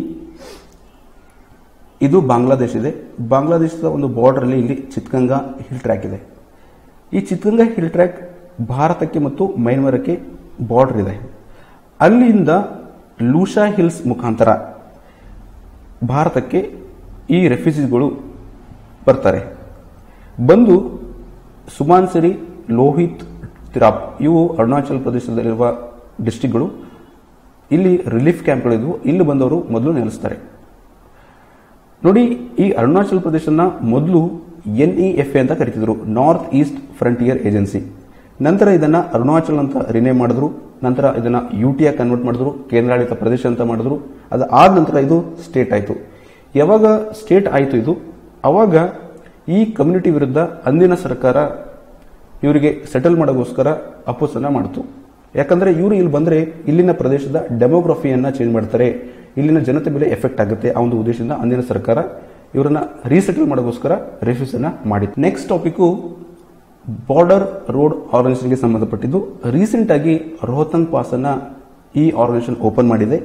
ಇದು ಬಾಂಗ್ಲಾದೇಶ ಇದೆ ಬಾಂಗ್ಲಾದೇಶದ ಒಂದು ಬಾರ್ಡರ್ ಅಲ್ಲಿ ಇಲ್ಲಿ ಚಿತ್ಗಂಗಾ ಹಿಲ್ ಟ್ರ್ಯಾಕ್ ಇದೆ ಈ ಚಿತ್ಗಂಗಾ ಹಿಲ್ ಟ್ರ್ಯಾಕ್ ಭಾರತಕ್ಕೆ ಮತ್ತು ಮೈನ್ಮರಕ್ಕೆ ಬಾರ್ಡರ್ ಇದೆ ಅಲ್ಲಿಂದ ಲೂಷಾ ಹಿಲ್ಸ್ ಮುಖಾಂತರ ಭಾರತಕ್ಕೆ ಈ ರೆಫ್ಯೂಜಿಗಳು ಬರ್ತಾರೆ ಬಂದು ಸುಮಾನ್ಸರಿ ಲೋಹಿತ್ ತಿರಾಪ್ ಇವು ಅರುಣಾಚಲ್ ಪ್ರದೇಶದಲ್ಲಿರುವ ಡಿಸ್ಟಿಕ್ಗಳು ಇಲ್ಲಿ ರಿಲೀಫ್ ಕ್ಯಾಂಪ್ಗಳಿದ್ವು ಇಲ್ಲಿ ಬಂದವರು ಮೊದಲು ನೆಲೆಸ್ತಾರೆ ನೋಡಿ ಈ ಅರುಣಾಚಲ್ ಪ್ರದೇಶನ ಮೊದಲು ಎನ್ಇಎಫ್ಎ ಅಂತ ಕರಿತಿದ್ರು ನಾರ್ತ್ ಈಸ್ಟ್ ಫ್ರಂಟಿಯರ್ ಏಜೆನ್ಸಿ ನಂತರ ಇದನ್ನ ಅರುಣಾಚಲ್ ಅಂತ ರಿನೇಮ್ ಮಾಡಿದ್ರು ನಂತರ ಇದನ್ನ ಯು ಟಿ ಕನ್ವರ್ಟ್ ಮಾಡಿದ್ರು ಕೇಂದ್ರಾಡಳಿತ ಪ್ರದೇಶ ಅಂತ ಮಾಡಿದ್ರು ಅದು ಆದ ನಂತರ ಇದು ಸ್ಟೇಟ್ ಆಯಿತು ಯಾವಾಗ ಸ್ಟೇಟ್ ಆಯಿತು ಇದು ಅವಾಗ ಈ ಕಮ್ಯುನಿಟಿ ವಿರುದ್ಧ ಅಂದಿನ ಸರ್ಕಾರ ಇವರಿಗೆ ಸೆಟಲ್ ಮಾಡೋಗೋಸ್ಕರ ಅಪೋಸ್ ಅನ್ನ ಮಾಡಿತು ಯಾಕಂದ್ರೆ ಇವರು ಇಲ್ಲಿ ಬಂದ್ರೆ ಇಲ್ಲಿನ ಪ್ರದೇಶದ ಡೆಮೋಗ್ರಫಿಯನ್ನ ಚೇಂಜ್ ಮಾಡ್ತಾರೆ ಇಲ್ಲಿನ ಜನತೆ ಮೇಲೆ ಎಫೆಕ್ಟ್ ಆಗುತ್ತೆ ಆ ಒಂದು ಉದ್ದೇಶದಿಂದ ಅಂದಿನ ಸರ್ಕಾರ ಇವರನ್ನ ರೀಸೆಟಲ್ ಮಾಡೋಗೋಸ್ಕರ ರೆಫ್ಯೂಸ್ ಅನ್ನ ಮಾಡಿತ್ತು ನೆಕ್ಸ್ಟ್ ಟಾಪಿಕ್ ಬಾರ್ಡರ್ ರೋಡ್ ಆರ್ಗನೈಸೇಷನ್ಗೆ ಸಂಬಂಧಪಟ್ಟಿದ್ದು ರೀಸೆಂಟ್ ಆಗಿ ರೋಹತಂಗ್ ಪಾಸ್ ಅನ್ನ ಈ ಆರ್ಗನೈಸೇಷನ್ ಓಪನ್ ಮಾಡಿದೆ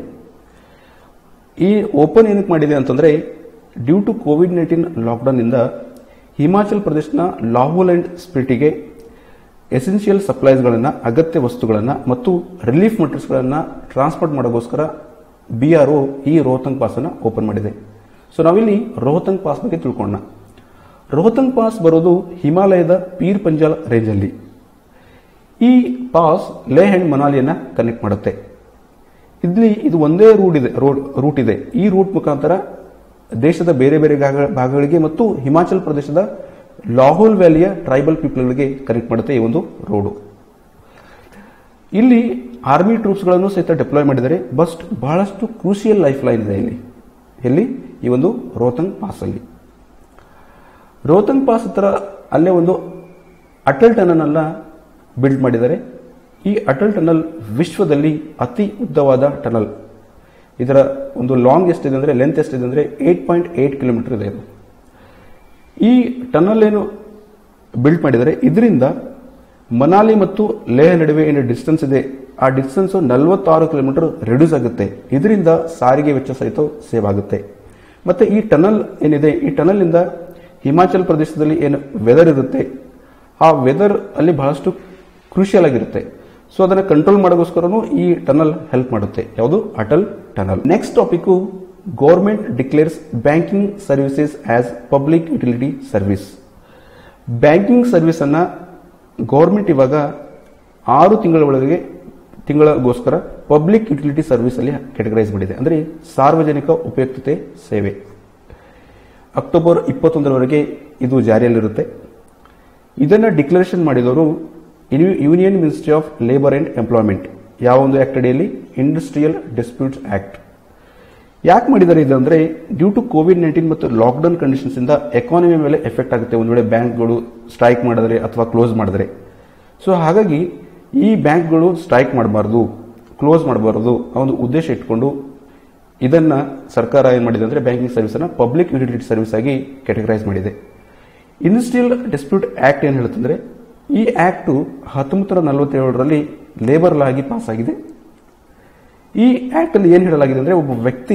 ಈ ಓಪನ್ ಏನಕ್ಕೆ ಮಾಡಿದೆ ಅಂತಂದ್ರೆ due to COVID nineteen lockdown ಇಂದ ಹಿಮಾಚಲ್ ಪ್ರದೇಶನ ಲಾಹೋಲ್ ಅಂಡ್ ಸ್ಪಿಟಿಗೆ ಎಸೆನ್ಷಿಯಲ್ ಸಪ್ಲೈಸ್ಗಳನ್ನ ಅಗತ್ಯ ವಸ್ತುಗಳನ್ನ ಮತ್ತು ರಿಲೀಫ್ ಮಟೀರಿಯಲ್ಸ್ಗಳನ್ನ ಟ್ರಾನ್ಸ್ಪೋರ್ಟ್ ಮಾಡೋಗೋಸ್ಕರ ಬಿಆರ್ಒ ಈ ರೋಹತಂಗ್ ಪಾಸ್ ಅನ್ನ ಓಪನ್ ಮಾಡಿದೆ ಸೊ ನಾವಿಲ್ಲಿ ರೋಹತಂಗ್ ಪಾಸ್ ಬಗ್ಗೆ ತಿಳ್ಕೊಳ್ಳೋಣ ರೋಹತಂಗ್ ಪಾಸ್ ಬರೋದು ಹಿಮಾಲಯದ ಪೀರ್ ಪಂಜಾಲ್ ರೇಂಜ್ ಅಲ್ಲಿ ಈ ಪಾಸ್ ಲೇಹ್ ಅಂಡ್ ಮನಾಲಿಯನ್ನ ಕನೆಕ್ಟ್ ಮಾಡುತ್ತೆ ಇಲ್ಲಿ ಇದು ಒಂದೇ ರೂಟ್ ಇದೆ ರೋಡ್ ರೂಟ್ ಇದೆ ಈ ರೂಟ್ ಮುಖಾಂತರ ದೇಶದ ಬೇರೆ ಬೇರೆ ಭಾಗ- ಭಾಗಗಳಿಗೆ ಮತ್ತು ಹಿಮಾಚಲ್ ಪ್ರದೇಶದ ಲಾಹೋಲ್ ವ್ಯಾಲಿಯ ಟ್ರೈಬಲ್ ಪೀಪಲ್ಗಳಿಗೆ ಕನೆಕ್ಟ್ ಮಾಡುತ್ತೆ ಈ ಒಂದು ರೋಡು ಇಲ್ಲಿ ಆರ್ಮಿ ಟ್ರೂಪ್ಸ್ಗಳನ್ನು ಸಹಿತ ಡಿಪ್ಲಾಯ್ ಮಾಡಿದ್ದಾರೆ ಬಸ್ಟ್ ಬಹಳಷ್ಟು ಕ್ರೂಷಿಯಲ್ ಲೈಫ್ ಲೈನ್ ಇದೆ ಇಲ್ಲಿ ಎಲ್ಲಿ ಈ ಒಂದು ರೋಹತಂಗ್ ಪಾಸ್ ಅಲ್ಲಿ ರೋಹತಂಗ್ ಪಾಸ್ ಹತ್ರ ಅಲ್ಲೇ ಒಂದು ಅಟಲ್ ಟನಲ್ ಅನ್ನ ಬಿಲ್ಡ್ ಮಾಡಿದ್ದಾರೆ ಈ ಅಟಲ್ ಟನಲ್ ವಿಶ್ವದಲ್ಲಿ ಅತಿ ಉದ್ದವಾದ ಟನಲ್ ಇದರ ಒಂದು ಲಾಂಗ್ ಎಷ್ಟಿದೆ ಅಂದ್ರೆ ಲೆಂತ್ ಎಷ್ಟಿದೆ ಅಂದ್ರೆ ಏಟ್ ಪಾಯಿಂಟ್ ಏಟ್ ಕಿಲೋಮೀಟರ್ ಇದೆ ಇದು ಈ ಟನಲ್ ಏನು ಬಿಲ್ಡ್ ಮಾಡಿದರೆ ಇದರಿಂದ ಮನಾಲಿ ಮತ್ತು ಲೇಹ್ ನಡುವೆ ಏನು ಡಿಸ್ಟೆನ್ಸ್ ಇದೆ ಆ ಡಿಸ್ಟೆನ್ಸ್ ನಲವತ್ತಾರು ಕಿಲೋಮೀಟರ್ ರಿಡ್ಯೂಸ್ ಆಗುತ್ತೆ ಇದರಿಂದ ಸಾರಿಗೆ ವೆಚ್ಚ ಸಹಿತ ಸೇವ್ ಆಗುತ್ತೆ ಮತ್ತೆ ಈ ಟನಲ್ ಏನಿದೆ ಈ ಟನಲ್ ಇಂದ ಹಿಮಾಚಲ್ ಪ್ರದೇಶದಲ್ಲಿ ಏನು ವೆದರ್ ಇರುತ್ತೆ ಆ ವೆದರ್ ಅಲ್ಲಿ ಬಹಳಷ್ಟು ಕ್ರೂಷಿಯಲ್ ಆಗಿರುತ್ತೆ ಸೊ ಅದನ್ನ ಕಂಟ್ರೋಲ್ ಮಾಡೋಗೋಸ್ಕರನು ಈ ಟನಲ್ ಹೆಲ್ಪ್ ಮಾಡುತ್ತೆ ಯಾವುದು Atal tunnel next topic government declares banking services as public utility service banking service ಅನ್ನ ಗೌರ್ಮೆಂಟ್ ಇವಾಗ ಆರು ತಿಂಗಳ ಒಳಗೆ ತಿಂಗಳಗೋಸ್ಕರ ಪಬ್ಲಿಕ್ ಯುಟಿಲಿಟಿ ಸರ್ವಿಸ್ ಅಲ್ಲಿ ಕೆಟಗರೈಸ್ ಮಾಡಿದೆ ಅಂದ್ರೆ ಸಾರ್ವಜನಿಕ ಉಪಯುಕ್ತತೆ ಸೇವೆ ಅಕ್ಟೋಬರ್ ಇಪ್ಪತ್ತೊಂದರವರೆಗೆ ಇದು ಜಾರಿಯಲ್ಲಿರುತ್ತೆ ಇದನ್ನ ಡಿಕ್ಲರೇಷನ್ ಮಾಡಿದವರು ಇನ್ನು union ministry of labour and employment ಯಾವ ಒಂದು ಆಕ್ಟ್ ಅಡಿಯಲ್ಲಿ ಇಂಡಸ್ಟ್ರಿಯಲ್ ಡಿಸ್ಪ್ಯೂಟ್ಸ್ ಆಕ್ಟ್ ಯಾಕೆ ಮಾಡಿದ್ದಾರೆ ಇದು ಅಂದ್ರೆ ಡ್ಯೂ ಟು ಕೋವಿಡ್ ನೈನ್ಟೀನ್ ಮತ್ತು ಲಾಕ್ಡೌನ್ ಕಂಡೀಷನ್ಸ್ ಇಂದ ಎಕಾನಮಿ ಮೇಲೆ ಎಫೆಕ್ಟ್ ಆಗುತ್ತೆ ಒಂದು ವೇಳೆ ಬ್ಯಾಂಕ್ಗಳು ಸ್ಟ್ರೈಕ್ ಮಾಡಿದ್ರೆ ಅಥವಾ ಕ್ಲೋಸ್ ಮಾಡಿದ್ರೆ ಸೊ ಹಾಗಾಗಿ ಈ ಬ್ಯಾಂಕ್ಗಳು ಸ್ಟ್ರೈಕ್ ಮಾಡಬಾರ್ದು ಕ್ಲೋಸ್ ಮಾಡಬಾರ್ದು ಆ ಒಂದು ಉದ್ದೇಶ ಇಟ್ಕೊಂಡು ಇದನ್ನ ಸರ್ಕಾರ ಏನ್ ಮಾಡಿದೆ ಅಂದ್ರೆ ಬ್ಯಾಂಕಿಂಗ್ ಸರ್ವಿಸ್ ಅನ್ನ ಪಬ್ಲಿಕ್ ಯುಟಿಲಿಟಿ ಸರ್ವಿಸ್ ಆಗಿ ಕ್ಯಾಟಗರೈಸ್ ಮಾಡಿದೆ ಇಂಡಸ್ಟ್ರಿಯಲ್ ಡಿಸ್ಪ್ಯೂಟ್ ಆಕ್ಟ್ ಏನ್ ಹೇಳುತ್ತಂದ್ರೆ ಈ ಆಕ್ಟ್ ಹತ್ತೊಂಬತ್ತು ನೂರ ನಲವತ್ತೇಳರಲ್ಲಿ ಲೇಬರ್ ಲಾ ಆಗಿ ಪಾಸ್ ಆಗಿದೆ ಈ ಆಕ್ಟ್ ಅಲ್ಲಿ ಏನ್ ಹೇಳಲಾಗಿದೆ ಅಂದ್ರೆ ಒಬ್ಬ ವ್ಯಕ್ತಿ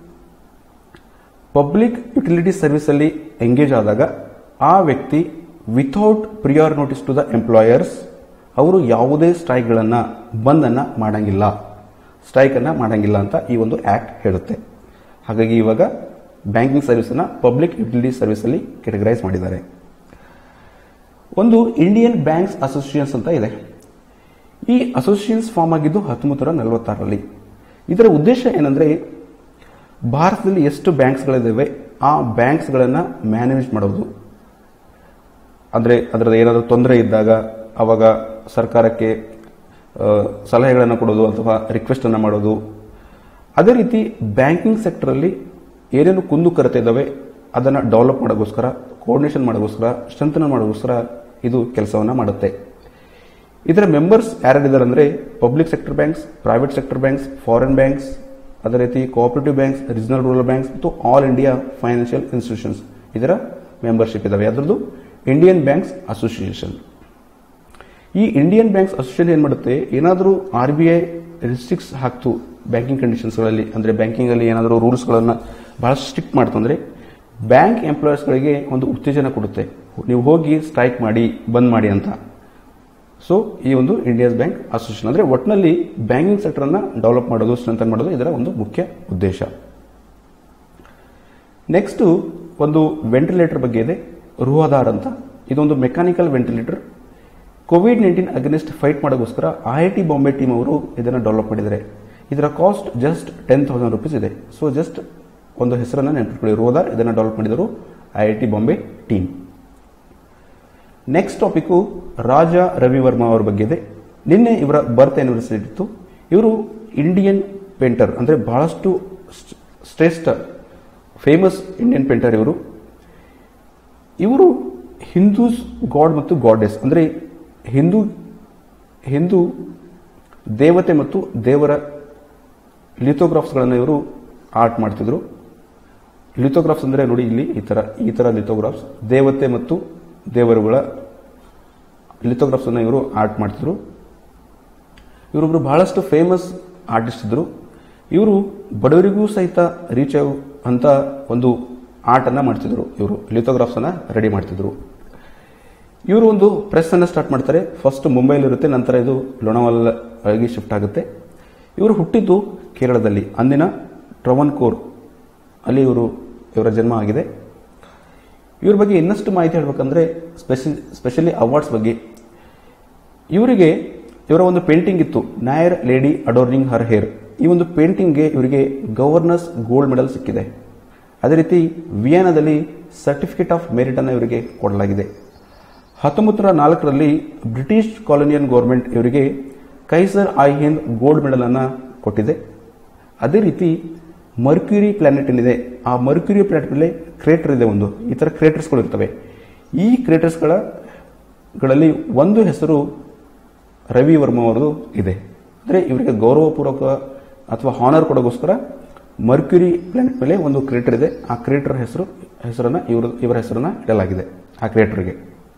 ಪಬ್ಲಿಕ್ ಯುಟಿಲಿಟಿ ಸರ್ವಿಸ್ ಅಲ್ಲಿ ಎಂಗೇಜ್ ಆದಾಗ ಆ ವ್ಯಕ್ತಿ without prior notice to the employers ಅವರು ಯಾವುದೇ ಸ್ಟ್ರೈಕ್ಗಳನ್ನ ಬಂದನ್ನ ಮಾಡಂಗಿಲ್ಲ ಸ್ಟ್ರೈಕ್ ಅನ್ನ ಮಾಡಂಗಿಲ್ಲ ಅಂತ ಈ ಒಂದು ಆಕ್ಟ್ ಹೇಳುತ್ತೆ ಹಾಗಾಗಿ ಇವಾಗ ಬ್ಯಾಂಕಿಂಗ್ ಸರ್ವಿಸ್ ಅನ್ನ ಪಬ್ಲಿಕ್ ಯುಟಿಲಿಟಿ ಸರ್ವಿಸ್ ಅಲ್ಲಿ ಕೆಟಗರೈಸ್ ಮಾಡಿದ್ದಾರೆ ಒಂದು ಇಂಡಿಯನ್ ಬ್ಯಾಂಕ್ಸ್ ಅಸೋಸಿಯೇಷನ್ಸ್ ಅಂತ ಇದೆ ಈ ಅಸೋಸಿಯೇಷನ್ಸ್ ಫಾರ್ಮ್ ಆಗಿದ್ದು ಹತ್ತೊಂಬತ್ತು ನೂರ ನಲವತ್ತಾರರಲ್ಲಿ ಇದರ ಉದ್ದೇಶ ಏನಂದ್ರೆ ಭಾರತದಲ್ಲಿ ಎಷ್ಟು ಬ್ಯಾಂಕ್ಸ್ಗಳಿದ್ದಾವೆ ಆ ಬ್ಯಾಂಕ್ಸ್ಗಳನ್ನ ಮ್ಯಾನೇಜ್ ಮಾಡೋದು ಅಂದ್ರೆ ಅದರದ ಏನಾದರೂ ತೊಂದರೆ ಇದ್ದಾಗ ಅವಾಗ ಸರ್ಕಾರಕ್ಕೆ ಆ, ಸಲಹೆಗಳನ್ನು ಕೊಡೋದು ಅಥವಾ ರಿಕ್ವೆಸ್ಟ್ ಅನ್ನ ಮಾಡೋದು ಅದೇ ರೀತಿ ಬ್ಯಾಂಕಿಂಗ್ ಸೆಕ್ಟರ್ ಅಲ್ಲಿ ಏನೇನು ಕುಂದುಕೊರತೆ ಇದ್ದಾವೆ ಅದನ್ನ ಡೆವಲಪ್ ಮಾಡೋಗೋಸ್ಕರ ಕೋರ್ಡಿನೇಷನ್ ಮಾಡೋಗೋಸ್ಕರ ಸ್ಟ್ರೆಂಥನ್ ಮಾಡೋಗೋಸ್ಕರ ಇದು ಕೆಲಸವನ್ನ ಮಾಡುತ್ತೆ ಇದರ ಮೆಂಬರ್ಸ್ ಯಾರ್ಯಾರಿದ್ದಾರೆ ಅಂದ್ರೆ public sector banks private sector banks foreign banks ಅದೇ ರೀತಿ cooperative banks regional rural banks ಮತ್ತು ಆಲ್ ಇಂಡಿಯಾ ಫೈನಾನ್ಷಿಯಲ್ ಇನ್ಸ್ಟಿಟ್ಯೂಷನ್ಸ್ ಇದರ ಮೆಂಬರ್ಶಿಪ್ ಇದಾವೆ ಅದರದ್ದು ಇಂಡಿಯನ್ ಬ್ಯಾಂಕ್ಸ್ ಅಸೋಸಿಯೇಷನ್ ಈ ಇಂಡಿಯನ್ ಬ್ಯಾಂಕ್ಸ್ ಅಸೋಸಿಯೇಷನ್ ಏನ್ ಮಾಡುತ್ತೆ ಏನಾದರೂ ಆರ್ ಬಿ ಐ ರಿಸ್ಟ್ರಿಕ್ಸ್ ಹಾಕ್ತು ಬ್ಯಾಂಕಿಂಗ್ ಕಂಡೀಷನ್ಸ್ಗಳಲ್ಲಿ ಅಂದ್ರೆ ಬ್ಯಾಂಕಿಂಗ್ ಅಲ್ಲಿ ಏನಾದರೂ ರೂಲ್ಸ್ಗಳನ್ನ ಬಹಳ ಸ್ಟ್ರಿಕ್ಟ್ ಮಾಡ್ತಂದ್ರೆ ಬ್ಯಾಂಕ್ ಎಂಪ್ಲಾಯರ್ಸ್ಗಳಿಗೆ ಒಂದು ಉತ್ತೇಜನ ಕೊಡುತ್ತೆ ನೀವು ಹೋಗಿ ಸ್ಟ್ರೈಕ್ ಮಾಡಿ ಬಂದ್ ಮಾಡಿ ಅಂತ ಸೊ ಈ ಒಂದು ಇಂಡಿಯನ್ ಬ್ಯಾಂಕ್ ಅಸೋಸಿಯೇಷನ್ ಅಂದ್ರೆ ಒಟ್ಟಿನಲ್ಲಿ ಬ್ಯಾಂಕಿಂಗ್ ಸೆಕ್ಟರ್ ಅನ್ನ ಡೆವಲಪ್ ಮಾಡೋದು ಸ್ಟ್ರೆಂಥನ್ ಮಾಡೋದು ಇದರ ಒಂದು ಮುಖ್ಯ ಉದ್ದೇಶ ನೆಕ್ಸ್ಟ್ ಒಂದು ವೆಂಟಿಲೇಟರ್ ಬಗ್ಗೆ ಇದೆ ರುವಾದಾರ್ ಅಂತ ಇದೊಂದು mechanical ventilator COVID nineteen against fight ಮಾಡೋಗೋಸ್ಕರ I I T Bombay team ಅವರು ಇದನ್ನು ಡೆವಲಪ್ ಮಾಡಿದ್ದಾರೆ ಇದರ cost just ten thousand rupees ಇದೆ ಸೊ ಜಸ್ಟ್ ಒಂದು ಹೆಸರನ್ನ ನೆನಪಿಟ್ಕೊಳ್ಳಿ ರೋದಾರ್ ಇದನ್ನು ಡೆವಲಪ್ ಮಾಡಿದರು I I T Bombay team next topic Raja Ravi Varma ಅವರ ಬಗ್ಗೆ ಇದೆ ನಿನ್ನೆ ಇವರ ಬರ್ತ್ ಆನಿವರ್ಸರಿ ಇತ್ತು ಇವರು ಇಂಡಿಯನ್ ಪೇಂಟರ್ ಅಂದರೆ ಬಹಳಷ್ಟು ಶ್ರ- ಶ್ರೇಷ್ಠ ಫೇಮಸ್ ಇಂಡಿಯನ್ ಪೇಂಟರ್ ಇವರು ಇವರು ಹಿಂದೂಸ್ ಗಾಡ್ ಮತ್ತು ಗಾಡೆಸ್ ಅಂದರೆ ಹಿಂದೂ ಹಿಂದೂ ದೇವತೆ ಮತ್ತು ದೇವರ ಲಿಥೋಗ್ರಾಫ್ಸ್ಗಳನ್ನು ಇವರು ಆರ್ಟ್ ಮಾಡ್ತಿದ್ರು ಲಿಥೋಗ್ರಾಫ್ಸ್ ಅಂದರೆ ನೋಡಿ ಇಲ್ಲಿ ಈ ಥರ ಈ ಥರ ಲಿಥೋಗ್ರಾಫ್ಸ್ ದೇವತೆ ಮತ್ತು ದೇವರುಗಳ ಲಿಥೋಗ್ರಾಫ್ಸ್ ಅನ್ನು ಇವರು ಆರ್ಟ್ ಮಾಡ್ತಿದ್ರು ಇವರೊಬ್ರು ಬಹಳಷ್ಟು ಫೇಮಸ್ ಆರ್ಟಿಸ್ಟ್ ಇದ್ರು ಇವರು ಬಡವರಿಗೂ ಸಹಿತ ರೀಚ್ ಆಗೋ ಅಂತ ಒಂದು ಆರ್ಟ್ ಅನ್ನ ಮಾಡ್ತಿದ್ರು ಇವರು ಲಿಥೋಗ್ರಾಫ್ಸ್ ಅನ್ನ ರೆಡಿ ಮಾಡ್ತಿದ್ರು ಇವರು ಒಂದು ಪ್ರೆಸ್ ಅನ್ನ ಸ್ಟಾರ್ಟ್ ಮಾಡ್ತಾರೆ ಫಸ್ಟ್ ಮುಂಬೈಲಿ ಇರುತ್ತೆ ನಂತರ ಇದು ಲೋನಾವಾಲಾಗಿ ಶಿಫ್ಟ್ ಆಗುತ್ತೆ ಇವರು ಹುಟ್ಟಿದ್ದು ಕೇರಳದಲ್ಲಿ ಅಂದಿನ ಟ್ರವನ್ಕೋರ್ ಅಲ್ಲಿ ಇವರು ಇವರ ಜನ್ಮ ಆಗಿದೆ ಇವ್ರ ಬಗ್ಗೆ ಇನ್ನಷ್ಟು ಮಾಹಿತಿ ಹೇಳ್ಬೇಕಂದ್ರೆ ಸ್ಪೆಷಲ್ ಸ್ಪೆಷಲಿ ಅವಾರ್ಡ್ಸ್ ಬಗ್ಗೆ ಇವರಿಗೆ ಇವರ ಒಂದು ಪೇಂಟಿಂಗ್ ಇತ್ತು Nair lady adorning her hair ಈ ಒಂದು ಪೇಂಟಿಂಗ್ಗೆ ಇವರಿಗೆ ಗವರ್ನರ್ಸ್ ಗೋಲ್ಡ್ ಮೆಡಲ್ ಸಿಕ್ಕಿದೆ ಅದೇ ರೀತಿ ವಿಯನಾದಲ್ಲಿ ಸರ್ಟಿಫಿಕೇಟ್ ಆಫ್ ಮೆರಿಟ್ ಅನ್ನು ಇವರಿಗೆ ಕೊಡಲಾಗಿದೆ ಹತ್ತೊಂಬತ್ತು ನೂರ ನಾಲ್ಕರಲ್ಲಿ ಬ್ರಿಟಿಷ್ ಕಾಲೋನಿಯನ್ ಗೌರ್ಮೆಂಟ್ ಇವರಿಗೆ ಕೈಸರ್ ಐ ಹಿಂದ್ ಗೋಲ್ಡ್ ಮೆಡಲ್ ಅನ್ನ ಕೊಟ್ಟಿದೆ ಅದೇ ರೀತಿ ಮರ್ಕ್ಯೂರಿ ಪ್ಲಾನೆಟ್ ಏನಿದೆ ಆ ಮರ್ಕ್ಯೂರಿ ಪ್ಲಾನೆಟ್ ಮೇಲೆ ಕ್ರೇಟರ್ ಇದೆ ಒಂದು ಈ ತರ ಕ್ರೇಟರ್ಸ್ಗಳು ಇರ್ತವೆ ಈ ಕ್ರೇಟರ್ಸ್ಗಳ ಗಳಲ್ಲಿ ಒಂದು ಹೆಸರು ರವಿ ವರ್ಮ ಅವರದು ಇದೆ ಅಂದರೆ ಇವರಿಗೆ ಗೌರವಪೂರ್ವಕ ಅಥವಾ ಹಾನರ್ ಕೊಡೋಗೋಸ್ಕರ ಮರ್ಕ್ಯೂರಿ ಪ್ಲಾನೆಟ್ ಮೇಲೆ ಒಂದು ಕ್ರೇಟರ್ ಇದೆ ಆ ಕ್ರೇಟರ್ ಹೆಸರು ಹೆಸರನ್ನ ಇವರು ಇವರ ಹೆಸರನ್ನ ಇಡಲಾಗಿದೆ ಆ ಕ್ರೇಟರ್ಗೆ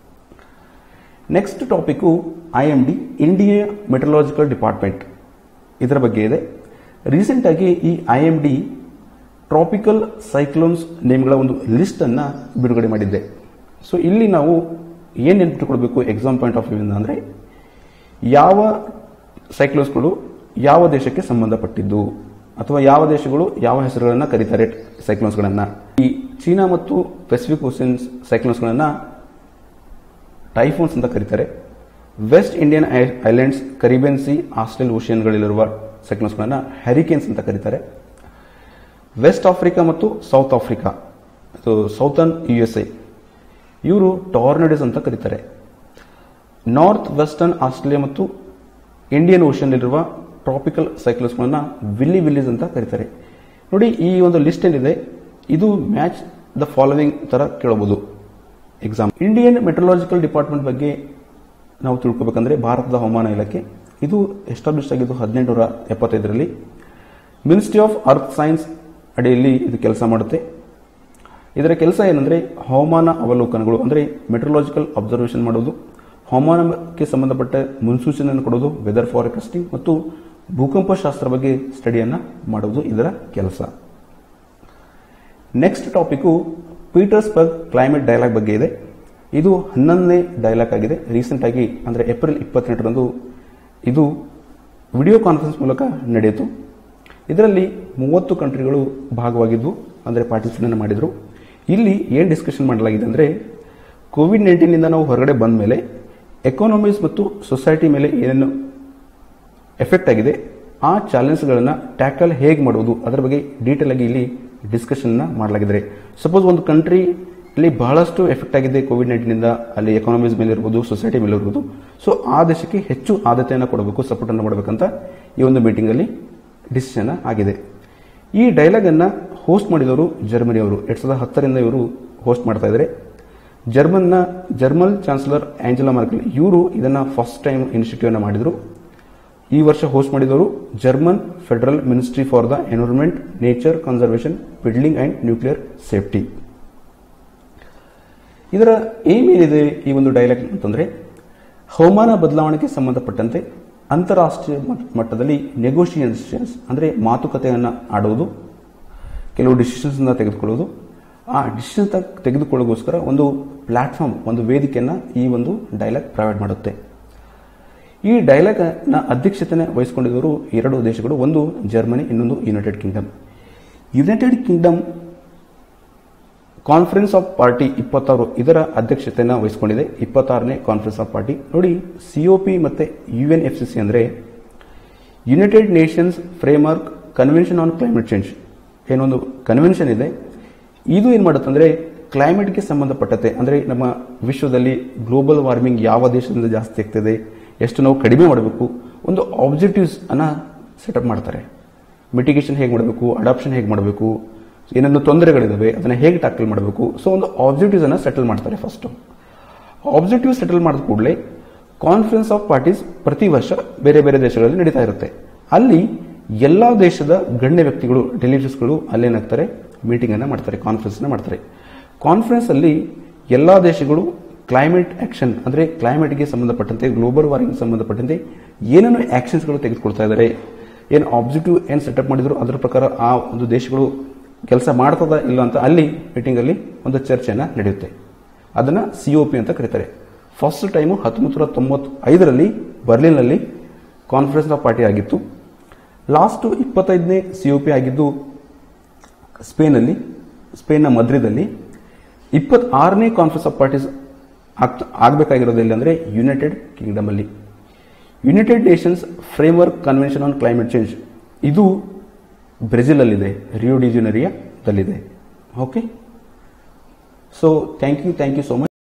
next topic I M D India meteorological department ಇದರ ಬಗ್ಗೆ ಇದೆ ರೀಸೆಂಟ್ ಆಗಿ ಈ I M D tropical cyclones ನೇಮ್ಗಳ ಒಂದು ಲಿಸ್ಟ್ ಅನ್ನ ಬಿಡುಗಡೆ ಮಾಡಿದ್ದೆ ಸೊ ಇಲ್ಲಿ ನಾವು ಏನ್ ನೆನಪಿಟ್ಕೊಳ್ಬೇಕು ಎಕ್ಸಾಮ್ ಪಾಯಿಂಟ್ ಆಫ್ ವ್ಯೂ ಅಂದ್ರೆ ಯಾವ ಸೈಕ್ಲೋನ್ಸ್ಗಳು ಯಾವ ದೇಶಕ್ಕೆ ಸಂಬಂಧಪಟ್ಟಿದ್ದು ಅಥವಾ ಯಾವ ದೇಶಗಳು ಯಾವ ಹೆಸರುಗಳನ್ನ ಕರೀತಾರೆ ಸೈಕ್ಲೋನ್ಸ್ಗಳನ್ನ ಈ ಚೀನಾ ಮತ್ತು ಪೆಸಿಫಿಕ್ ಓಷನ್ಸ್ ಸೈಕ್ಲೋನ್ಸ್ಗಳನ್ನ ಟೈಫೋನ್ಸ್ ಅಂತ ಕರೀತಾರೆ ವೆಸ್ಟ್ ಇಂಡಿಯನ್ ಐ- ಐಲ್ಯಾಂಡ್ಸ್ ಕರಿಬಿಯನ್ ಸಿ ಆಸ್ಟ್ರೇಲ್ ಓಷಿಯನ್ಗಳಲ್ಲಿರುವ ಸೈಕ್ಲೋನ್ಸ್ಗಳನ್ನ ಹ್ಯಾರಿಕೇನ್ಸ್ ಅಂತ ಕರೀತಾರೆ ವೆಸ್ಟ್ ಆಫ್ರಿಕಾ ಮತ್ತು South Africa southern U S A ಇವರು ಟಾರ್ನಡೋಸ್ ಅಂತ ಕರೀತಾರೆ ನಾರ್ತ್ ವೆಸ್ಟರ್ನ್ ಆಸ್ಟ್ರೇಲಿಯಾ ಮತ್ತು ಇಂಡಿಯನ್ ಓಷನ್ ಇರುವ ಟ್ರಾಪಿಕಲ್ ಸೈಕ್ಲೋನ್ಸ್ಗಳನ್ನ ವಿಲ್ಲಿ ವಿಲ್ಲೀಸ್ ಅಂತ ಕರೀತಾರೆ ನೋಡಿ ಈ ಒಂದು ಲಿಸ್ಟ್ ಏನಿದೆ ಇದು ಮ್ಯಾಚ್ ದ ಫಾಲೋವಿಂಗ್ ತರ ಕೇಳಬಹುದು ಎಕ್ಸಾಮ್ ಇಂಡಿಯನ್ ಮೆಟ್ರಲಾಜಿಕಲ್ ಡಿಪಾರ್ಟ್ಮೆಂಟ್ ಬಗ್ಗೆ ನಾವು ತಿಳ್ಕೊಬೇಕಂದ್ರೆ ಭಾರತದ ಹವಾಮಾನ ಇಲಾಖೆ ಇದು ಎಸ್ಟಾಬ್ಲಿಷ್ ಆಗಿದ್ದು ಹದಿನೆಂಟುನೂರ ಎಪ್ಪತ್ತೈದರಲ್ಲಿ ಮಿನಿಸ್ಟ್ರಿ ಆಫ್ ಅರ್ತ್ ಸೈನ್ಸ್ ಅಡಿಯಲ್ಲಿ ಇದು ಕೆಲಸ ಮಾಡುತ್ತೆ ಇದರ ಕೆಲಸ ಏನಂದ್ರೆ ಹವಾಮಾನ ಅವಲೋಕನಗಳು ಅಂದ್ರೆ ಮೆಟ್ರಲಾಜಿಕಲ್ ಅಬ್ಸರ್ವೇಷನ್ ಮಾಡೋದು ಹವಾಮಾನಕ್ಕೆ ಸಂಬಂಧಪಟ್ಟ ಮುನ್ಸೂಚನೆಯನ್ನು ಕೊಡೋದು ವೆದರ್ ಫಾರ್ಕಾಸ್ಟಿಂಗ್ ಮತ್ತು ಭೂಕಂಪ ಶಾಸ್ತ್ರ ಬಗ್ಗೆ ಸ್ಟಡಿಯನ್ನ ಮಾಡುವುದು ಇದರ ಕೆಲಸ next topic Petersberg climate dialogue ಬಗ್ಗೆ ಇದೆ ಇದು ಹನ್ನೊಂದನೇ ಡೈಲಾಗ್ ಆಗಿದೆ ರೀಸೆಂಟ್ ಆಗಿ ಅಂದ್ರೆ ಏಪ್ರಿಲ್ ಇಪ್ಪತ್ತೆಂಟರಂದು ಇದು ವಿಡಿಯೋ ಕಾನ್ಫರೆನ್ಸ್ ಮೂಲಕ ನಡೆಯಿತು ಇದರಲ್ಲಿ ಮೂವತ್ತು ಕಂಟ್ರಿಗಳು ಭಾಗವಾಗಿದ್ವು ಅಂದರೆ ಪಾರ್ಟಿಸಿಪೇಟ್ ಮಾಡಿದ್ರು ಇಲ್ಲಿ ಏನು ಡಿಸ್ಕಷನ್ ಮಾಡಲಾಗಿದೆ ಅಂದರೆ ಕೋವಿಡ್ ನೈನ್ಟೀನಿಂದ ನಾವು ಹೊರಗಡೆ ಬಂದ ಮೇಲೆ ಎಕಾನಮೀಸ್ ಮತ್ತು ಸೊಸೈಟಿ ಮೇಲೆ ಏನೇನು ಎಫೆಕ್ಟ್ ಆಗಿದೆ ಆ ಚಾಲೆಂಜ್ಗಳನ್ನ ಟ್ಯಾಕಲ್ ಹೇಗೆ ಮಾಡುವುದು ಅದರ ಬಗ್ಗೆ ಡೀಟೇಲ್ ಆಗಿ ಇಲ್ಲಿ ಡಿಸ್ಕಷನ್ ಮಾಡಲಾಗಿದೆ ಸಪೋಸ್ ಒಂದು ಕಂಟ್ರಿ ಅಲ್ಲಿ ಬಹಳಷ್ಟು ಎಫೆಕ್ಟ್ ಆಗಿದೆ ಕೋವಿಡ್ ನೈನ್ಟೀನಿಂದ ಅಲ್ಲಿ ಎಕಾನಮೀಸ್ ಮೇಲೆ ಇರ್ಬೋದು ಸೊಸೈಟಿ ಮೇಲೆ ಇರ್ಬೋದು ಸೊ ಆ ದೇಶಕ್ಕೆ ಹೆಚ್ಚು ಆದ್ಯತೆಯನ್ನು ಕೊಡಬೇಕು ಸಪೋರ್ಟ್ ಅನ್ನು ಮಾಡಬೇಕಂತ ಈ ಒಂದು ಮೀಟಿಂಗ್ ಅಲ್ಲಿ ಡಿಸಿಷನ್ ಆಗಿದೆ ಈ ಡೈಲಾಗ್ ಅನ್ನ ಹೋಸ್ಟ್ ಮಾಡಿದವರು ಜರ್ಮನಿ ಅವರು ಎರಡ್ ಸಾವಿರದ ಹತ್ತರಿಂದ ಇವರು ಹೋಸ್ಟ್ ಮಾಡ್ತಾ ಇದ್ದಾರೆ ಜರ್ಮನ್ನ ಜರ್ಮನ್ ಚಾನ್ಸಲರ್ ಆಂಜೆಲಾ ಮಾರ್ಕೆಲ್ ಇವರು ಇದನ್ನ ಫಸ್ಟ್ ಟೈಮ್ ಇನಿಷಿಯೇಟಿವ್ ಅನ್ನ ಮಾಡಿದ್ರು ಈ ವರ್ಷ ಹೋಸ್ಟ್ ಮಾಡಿದವರು German federal ministry for the environment nature conservation building and nuclear safety ಇದರ ಏಮ್ ಏನಿದೆ ಈ ಒಂದು ಡೈಲಾಗ್ ಅಂತಂದ್ರೆ ಹವಾಮಾನ ಬದಲಾವಣೆಗೆ ಸಂಬಂಧಪಟ್ಟಂತೆ ಅಂತಾರಾಷ್ಟ್ರೀಯ ಮಟ್- ಮಟ್ಟದಲ್ಲಿ ನೆಗೋಷಿಯೇಷನ್ಸ್ ಅಂದ್ರೆ ಮಾತುಕತೆಯನ್ನು ಆಡುವುದು ಕೆಲವು ಡಿಸಿಷನ್ಸ್ ತೆಗೆದುಕೊಳ್ಳುವುದು ಆ ಡಿಸಿಷನ್ ತೆಗೆದುಕೊಳ್ಳೋಗೋಸ್ಕರ ಒಂದು ಪ್ಲಾಟ್ಫಾರ್ಮ್ ಒಂದು ವೇದಿಕೆಯನ್ನ ಈ ಒಂದು ಡೈಲಾಗ್ ಪ್ರೊವೈಡ್ ಮಾಡುತ್ತೆ ಈ ಡೈಲಾಗ್ ನ ಅಧ್ಯಕ್ಷತೆಯನ್ನು ವಹಿಸಿಕೊಂಡಿದ್ದವರು ಎರಡು ದೇಶಗಳು ಒಂದು ಜರ್ಮನಿ ಇನ್ನೊಂದು United Kingdom United Kingdom conference of party ಇಪ್ಪತ್ತಾರು ಇದರ ಅಧ್ಯಕ್ಷತೆಯನ್ನು ವಹಿಸಿಕೊಂಡಿದೆ ಇಪ್ಪತ್ತಾರನೇ ಕಾನ್ಫರೆನ್ಸ್ ಆಫ್ ಪಾರ್ಟಿ ನೋಡಿ ಸಿಒಪಿ ಮತ್ತೆ ಯುಎನ್ ಎಫ್ ಸಿ ಅಂದ್ರೆ United Nations framework convention on climate change ಏನೊಂದು ಕನ್ವೆನ್ಷನ್ ಇದೆ ಇದು ಏನ್ ಮಾಡುತ್ತಂದ್ರೆ ಕ್ಲೈಮೇಟ್ಗೆ ಸಂಬಂಧಪಟ್ಟಂತೆ ಅಂದ್ರೆ ನಮ್ಮ ವಿಶ್ವದಲ್ಲಿ ಗ್ಲೋಬಲ್ ವಾರ್ಮಿಂಗ್ ಯಾವ ದೇಶದಿಂದ ಜಾಸ್ತಿ ಆಗ್ತಿದೆ ಎಷ್ಟು ನಾವು ಕಡಿಮೆ ಮಾಡಬೇಕು ಒಂದು ಆಬ್ಜೆಕ್ಟಿವ್ಸ್ ಅನ್ನ ಸೆಟಪ್ ಮಾಡ್ತಾರೆ ಮಿಟಿಗೇಷನ್ ಹೇಗೆ ಮಾಡಬೇಕು ಅಡಾಪ್ಷನ್ ಹೇಗೆ ಮಾಡಬೇಕು ಏನೇನು ತೊಂದರೆಗಳಿದಾವೆ ಅದನ್ನ ಹೇಗೆ ಟ್ಯಾಕಲ್ ಮಾಡಬೇಕು ಸೊ ಒಂದು ಆಬ್ಜೆಕ್ಟಿವ್ಸ್ ಅನ್ನ ಸೆಟಲ್ ಮಾಡ್ತಾರೆ ಫಸ್ಟ್ ಆಬ್ಜೆಕ್ಟಿವ್ ಸೆಟಲ್ ಮಾಡಿದ ಕೂಡಲೇ ಕಾನ್ಫರೆನ್ಸ್ ಆಫ್ ಪಾರ್ಟೀಸ್ ಪ್ರತಿ ವರ್ಷ ಬೇರೆ ಬೇರೆ ದೇಶಗಳಲ್ಲಿ ನಡೀತಾ ಇರುತ್ತೆ ಅಲ್ಲಿ ಎಲ್ಲಾ ದೇಶದ ಗಣ್ಯ ವ್ಯಕ್ತಿಗಳು ಡೆಲಿಗೇಟ್ಸ್ಗಳು ಅಲ್ಲೇನಾಗ್ತಾರೆ ಮೀಟಿಂಗ್ ಅನ್ನ ಮಾಡ್ತಾರೆ ಕಾನ್ಫರೆನ್ಸ್ ನ ಮಾಡ್ತಾರೆ ಕಾನ್ಫರೆನ್ಸ್ ಅಲ್ಲಿ ಎಲ್ಲಾ ದೇಶಗಳು ಕ್ಲೈಮೇಟ್ ಆಕ್ಷನ್ ಅಂದ್ರೆ ಕ್ಲೈಮೇಟ್ಗೆ ಸಂಬಂಧಪಟ್ಟಂತೆ ಗ್ಲೋಬಲ್ ವಾರ್ಮಿಂಗ್ ಸಂಬಂಧಪಟ್ಟಂತೆ ಏನೇನು ಆಕ್ಷನ್ಸ್ಗಳು ತೆಗೆದುಕೊಳ್ತಾ ಇದ್ದಾರೆ ಏನು ಆಬ್ಜೆಕ್ಟಿವ್ ಏನು ಸೆಟಪ್ ಮಾಡಿದ್ರು ಅದರ ಪ್ರಕಾರ ಆ ಒಂದು ದೇಶಗಳು ಕೆಲಸ ಮಾಡ್ತದ ಇಲ್ಲ ಅಂತ ಅಲ್ಲಿ ಮೀಟಿಂಗ್ ಅಲ್ಲಿ ಒಂದು ಚರ್ಚೆಯನ್ನ ನಡೆಯುತ್ತೆ ಅದನ್ನ ಸಿಒಪಿ ಅಂತ ಕರೀತಾರೆ ಫಸ್ಟ್ ಟೈಮು ಹತ್ತೊಂಬತ್ತು ನೂರ ತೊಂಬತ್ತೈದರಲ್ಲಿ ಬರ್ಲಿನ್ನಲ್ಲಿ ಕಾನ್ಫರೆನ್ಸ್ ಆಫ್ ಪಾರ್ಟಿ ಆಗಿತ್ತು ಲಾಸ್ಟ್ ಇಪ್ಪತ್ತೈದನೇ ಸಿಒಪಿ ಆಗಿದ್ದು ಸ್ಪೇನಲ್ಲಿ ಸ್ಪೇನ್ನ ಮದ್ರಿದಲ್ಲಿ ಇಪ್ಪತ್ತಾರನೇ ಕಾನ್ಫರೆನ್ಸ್ ಆಫ್ ಪಾರ್ಟೀಸ್ ಆಗಬೇಕಾಗಿರೋದು ಎಲ್ಲಿ ಅಂದರೆ ಯುನೈಟೆಡ್ ಕಿಂಗ್ಡಮ್ ಅಲ್ಲಿ United Nations framework convention on climate change ಇದು ಬ್ರೆಜಿಲ್ ಅಲ್ಲಿದೆ ರಿಯೋ ಡಿಜಿನರಿಯಾದಲ್ಲಿದೆ okay so thank you thank you so much